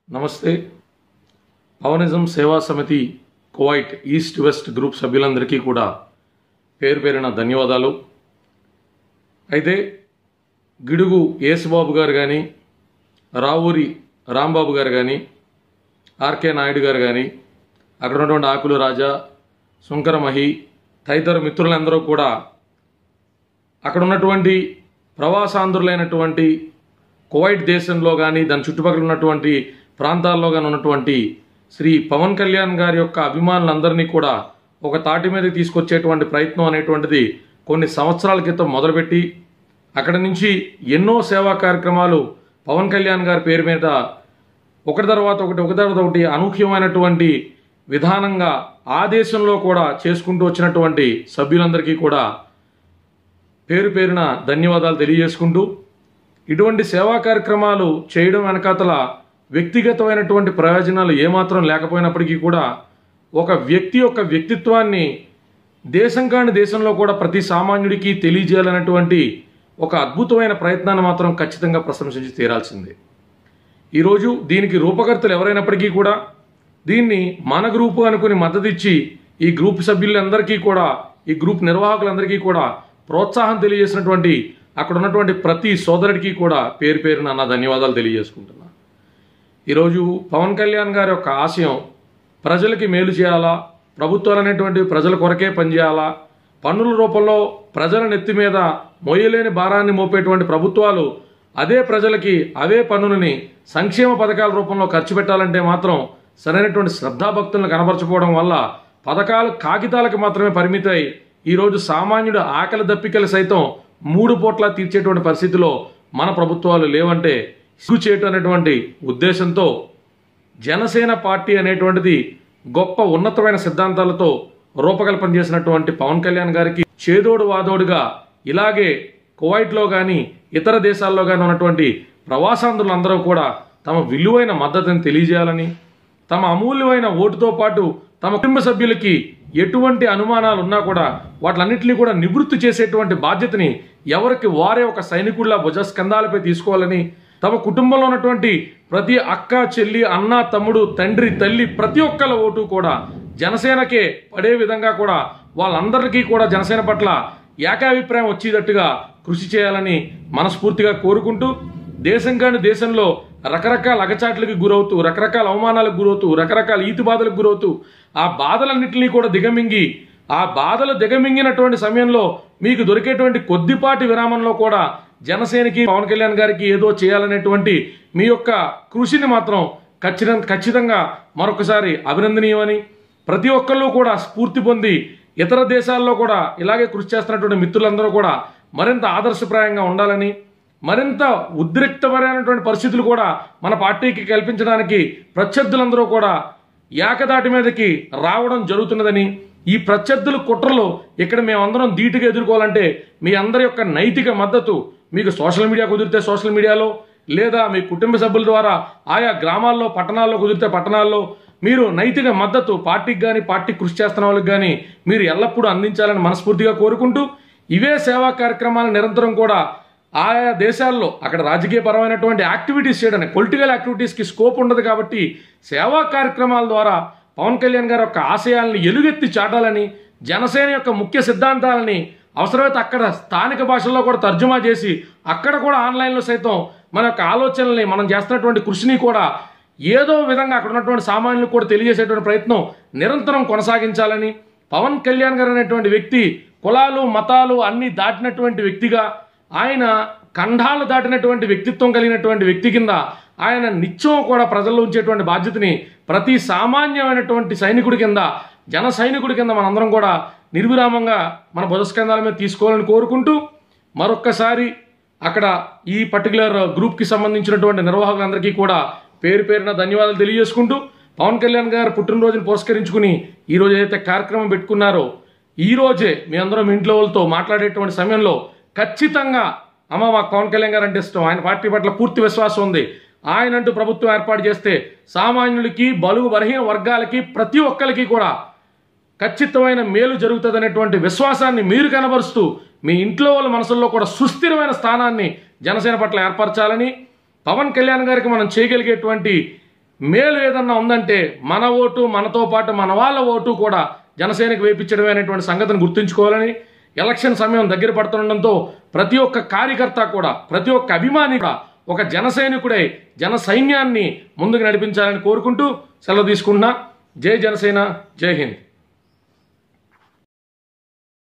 నమస్తే పవనిజం సేవా సమితి కువైట్ ఈస్ట్ వెస్ట్ గ్రూప్ సభ్యులందరికీ కూడా పేరు పేరున ధన్యవాదాలు అయితే గిడుగు యేసుబాబు గారు కానీ రావూరి రాంబాబు గారు కానీ ఆర్కే నాయుడు గారు కానీ అక్కడ ఉన్నటువంటి ఆకులు రాజా శంకర మహి తదితర మిత్రులందరూ కూడా అక్కడ ఉన్నటువంటి ప్రవాసాంధ్రులైనటువంటి కువైట్ దేశంలో కానీ దాని చుట్టుపక్కల ఉన్నటువంటి ప్రాంతాల్లో కానీ ఉన్నటువంటి శ్రీ పవన్ కళ్యాణ్ గారి యొక్క అభిమానులందరినీ కూడా ఒక తాటి మీద తీసుకొచ్చేటువంటి ప్రయత్నం అనేటువంటిది కొన్ని సంవత్సరాల క్రితం మొదలుపెట్టి అక్కడి నుంచి ఎన్నో సేవా కార్యక్రమాలు పవన్ కళ్యాణ్ గారి పేరు మీద ఒకటి తర్వాత ఒకటి ఒకటి తర్వాత ఒకటి అనూహ్యమైనటువంటి విధానంగా ఆ దేశంలో కూడా చేసుకుంటూ వచ్చినటువంటి సభ్యులందరికీ కూడా పేరు పేరున ధన్యవాదాలు తెలియజేసుకుంటూ ఇటువంటి సేవా కార్యక్రమాలు చేయడం వెనకాతల వ్యక్తిగతమైనటువంటి ప్రయోజనాలు ఏమాత్రం లేకపోయినప్పటికీ కూడా ఒక వ్యక్తి యొక్క వ్యక్తిత్వాన్ని దేశం కాని దేశంలో కూడా ప్రతి సామాన్యుడికి తెలియజేయాలన్నటువంటి ఒక అద్భుతమైన ప్రయత్నాన్ని మాత్రం ఖచ్చితంగా ప్రశంసించి తీరాల్సిందే ఈరోజు దీనికి రూపకర్తలు ఎవరైనప్పటికీ కూడా దీన్ని మన గ్రూపు అనుకుని మద్దతు ఇచ్చి ఈ గ్రూప్ సభ్యులందరికీ కూడా ఈ గ్రూప్ నిర్వాహకులందరికీ కూడా ప్రోత్సాహం తెలియజేసినటువంటి అక్కడ ఉన్నటువంటి ప్రతి సోదరుడికి కూడా పేరు పేరున నా ధన్యవాదాలు తెలియజేసుకుంటున్నా ఈరోజు పవన్ కళ్యాణ్ గారి యొక్క ఆశయం ప్రజలకి మేలు చేయాలా ప్రభుత్వాలు అనేటువంటి ప్రజల కొరకే పనిచేయాలా పన్నుల రూపంలో ప్రజల నెత్తి మీద మోయలేని భారాన్ని మోపేటువంటి ప్రభుత్వాలు అదే ప్రజలకి అవే పన్నులని సంక్షేమ పథకాల రూపంలో ఖర్చు పెట్టాలంటే మాత్రం సరైనటువంటి శ్రద్ధాభక్తులను కనబరచకపోవడం వల్ల పథకాలు కాగితాలకు మాత్రమే పరిమితమై ఈరోజు సామాన్యుడు ఆకలి దప్పికలు సైతం మూడు పూట్ల తీర్చేటువంటి పరిస్థితిలో మన ప్రభుత్వాలు లేవంటే సిగ్గు చేయటం అనేటువంటి ఉద్దేశంతో జనసేన పార్టీ అనేటువంటిది గొప్ప ఉన్నతమైన సిద్ధాంతాలతో రూపకల్పన చేసినటువంటి పవన్ కళ్యాణ్ గారికి చేదోడు వాదోడుగా ఇలాగే కువైట్లో కానీ ఇతర దేశాల్లో కానీ ఉన్నటువంటి ప్రవాసాంధ్రులందరూ కూడా తమ విలువైన మద్దతుని తెలియజేయాలని తమ అమూల్యమైన ఓటుతో పాటు తమ కుటుంబ సభ్యులకి ఎటువంటి అనుమానాలు ఉన్నా కూడా వాటిలన్నింటినీ కూడా నివృత్తి చేసేటువంటి బాధ్యతని ఎవరికి వారే ఒక సైనికుడిలా భుజస్కంధాలపై తీసుకోవాలని తమ కుటుంబంలో ఉన్నటువంటి ప్రతి అక్క చెల్లి అన్న తమ్ముడు తండ్రి తల్లి ప్రతి ఒక్కళ్ళ ఓటు కూడా జనసేనకే పడే విధంగా కూడా వాళ్ళందరికీ కూడా జనసేన పట్ల ఏకాభిప్రాయం వచ్చేటట్టుగా కృషి చేయాలని మనస్ఫూర్తిగా కోరుకుంటూ దేశం కాని దేశంలో రకరకాల అగచాట్లకు గురవుతూ రకరకాల అవమానాలకు గురవుతూ రకరకాల ఈతి బాధలకు గురవుతూ ఆ బాధలన్నింటినీ కూడా దిగమింగి ఆ బాధలు దిగమింగినటువంటి సమయంలో మీకు దొరికేటువంటి కొద్దిపాటి విరామంలో కూడా జనసేనకి పవన్ కళ్యాణ్ గారికి ఏదో చేయాలనేటువంటి మీ యొక్క కృషిని మాత్రం ఖచ్చితంగా ఖచ్చితంగా మరొకసారి అభినందనీయమని ప్రతి ఒక్కళ్ళు కూడా స్ఫూర్తి పొంది ఇతర దేశాల్లో కూడా ఇలాగే కృషి చేస్తున్నటువంటి మిత్రులందరూ కూడా మరింత ఆదర్శప్రాయంగా ఉండాలని మరింత ఉద్రిక్తమైనటువంటి పరిస్థితులు కూడా మన పార్టీకి కల్పించడానికి ప్రత్యర్థులందరూ కూడా ఏకదాటి మీదకి రావడం జరుగుతున్నదని ఈ ప్రత్యర్థుల కుట్రలు ఇక్కడ మేమందరం ధీటుగా ఎదుర్కోవాలంటే మీ అందరి యొక్క నైతిక మద్దతు మీకు సోషల్ మీడియా కుదిరితే సోషల్ మీడియాలో లేదా మీ కుటుంబ సభ్యుల ద్వారా ఆయా గ్రామాల్లో పట్టణాల్లో కుదిరితే పట్టణాల్లో మీరు నైతిక మద్దతు పార్టీకి కానీ పార్టీ కృషి చేస్తున్న వాళ్ళకి కానీ మీరు ఎల్లప్పుడూ అందించాలని మనస్ఫూర్తిగా కోరుకుంటూ ఇవే సేవా కార్యక్రమాలు నిరంతరం కూడా ఆయా దేశాల్లో అక్కడ రాజకీయ పరమైనటువంటి యాక్టివిటీస్ చేయడానికి పొలిటికల్ యాక్టివిటీస్కి స్కోప్ ఉండదు కాబట్టి సేవా కార్యక్రమాల ద్వారా పవన్ కళ్యాణ్ గారి యొక్క ఆశయాల్ని ఎలుగెత్తి చాటాలని జనసేన యొక్క ముఖ్య సిద్ధాంతాలని అవసరమైతే అక్కడ స్థానిక భాషల్లో కూడా తర్జుమా చేసి అక్కడ కూడా ఆన్లైన్లో సైతం మన యొక్క ఆలోచనల్ని మనం చేస్తున్నటువంటి కృషిని కూడా ఏదో విధంగా అక్కడ ఉన్నటువంటి సామాన్యులకు కూడా తెలియజేసేటువంటి ప్రయత్నం నిరంతరం కొనసాగించాలని పవన్ కళ్యాణ్ గారు అనేటువంటి వ్యక్తి కులాలు మతాలు అన్ని దాటినటువంటి వ్యక్తిగా ఆయన ఖండాలు దాటినటువంటి వ్యక్తిత్వం కలిగినటువంటి వ్యక్తి కింద ఆయన నిత్యం కూడా ప్రజల్లో ఉంచేటువంటి బాధ్యతని ప్రతి సామాన్యమైనటువంటి సైనికుడి కింద జన సైనికుడి కింద మనందరం కూడా నిర్విరామంగా మన భుజస్కంధాల మీద తీసుకోవాలని కోరుకుంటూ మరొక్కసారి అక్కడ ఈ పర్టికులర్ గ్రూప్కి సంబంధించినటువంటి నిర్వాహకులందరికీ కూడా పేరు పేరున ధన్యవాదాలు తెలియజేసుకుంటూ పవన్ కళ్యాణ్ గారు పుట్టినరోజును పురస్కరించుకుని ఈరోజు ఏదైతే కార్యక్రమం పెట్టుకున్నారో ఈ రోజే మీ అందరం మీ ఇంట్లో వాళ్ళతో మాట్లాడేటువంటి సమయంలో ఖచ్చితంగా అమ్మ మాకు పవన్ కళ్యాణ్ గారు అంటే ఇష్టం ఆయన పార్టీ పట్ల పూర్తి విశ్వాసం ఉంది ఆయన అంటూ ప్రభుత్వం ఏర్పాటు చేస్తే సామాన్యులకి బలుగు బలహీన వర్గాలకి ప్రతి ఒక్కరికి కూడా ఖచ్చితమైన మేలు జరుగుతుందనేటువంటి విశ్వాసాన్ని మీరు కనబరుస్తూ మీ ఇంట్లో వాళ్ళ మనసుల్లో కూడా సుస్థిరమైన స్థానాన్ని జనసేన పట్ల ఏర్పరచాలని పవన్ కళ్యాణ్ గారికి మనం చేయగలిగేటువంటి మేలు ఏదన్నా ఉందంటే మన ఓటు మనతో పాటు మన వాళ్ళ ఓటు కూడా జనసేనకు వేయించడమే అనేటువంటి సంగతిని గుర్తుంచుకోవాలని ఎలక్షన్ సమయం దగ్గర పడుతుండడంతో ప్రతి ఒక్క కార్యకర్త కూడా ప్రతి ఒక్క అభిమాని కూడా ఒక జన సైనికుడై జన సైన్యాన్ని ముందుకు నడిపించాలని కోరుకుంటూ సెలవు తీసుకుంటున్నా జై జనసేన జై హింద్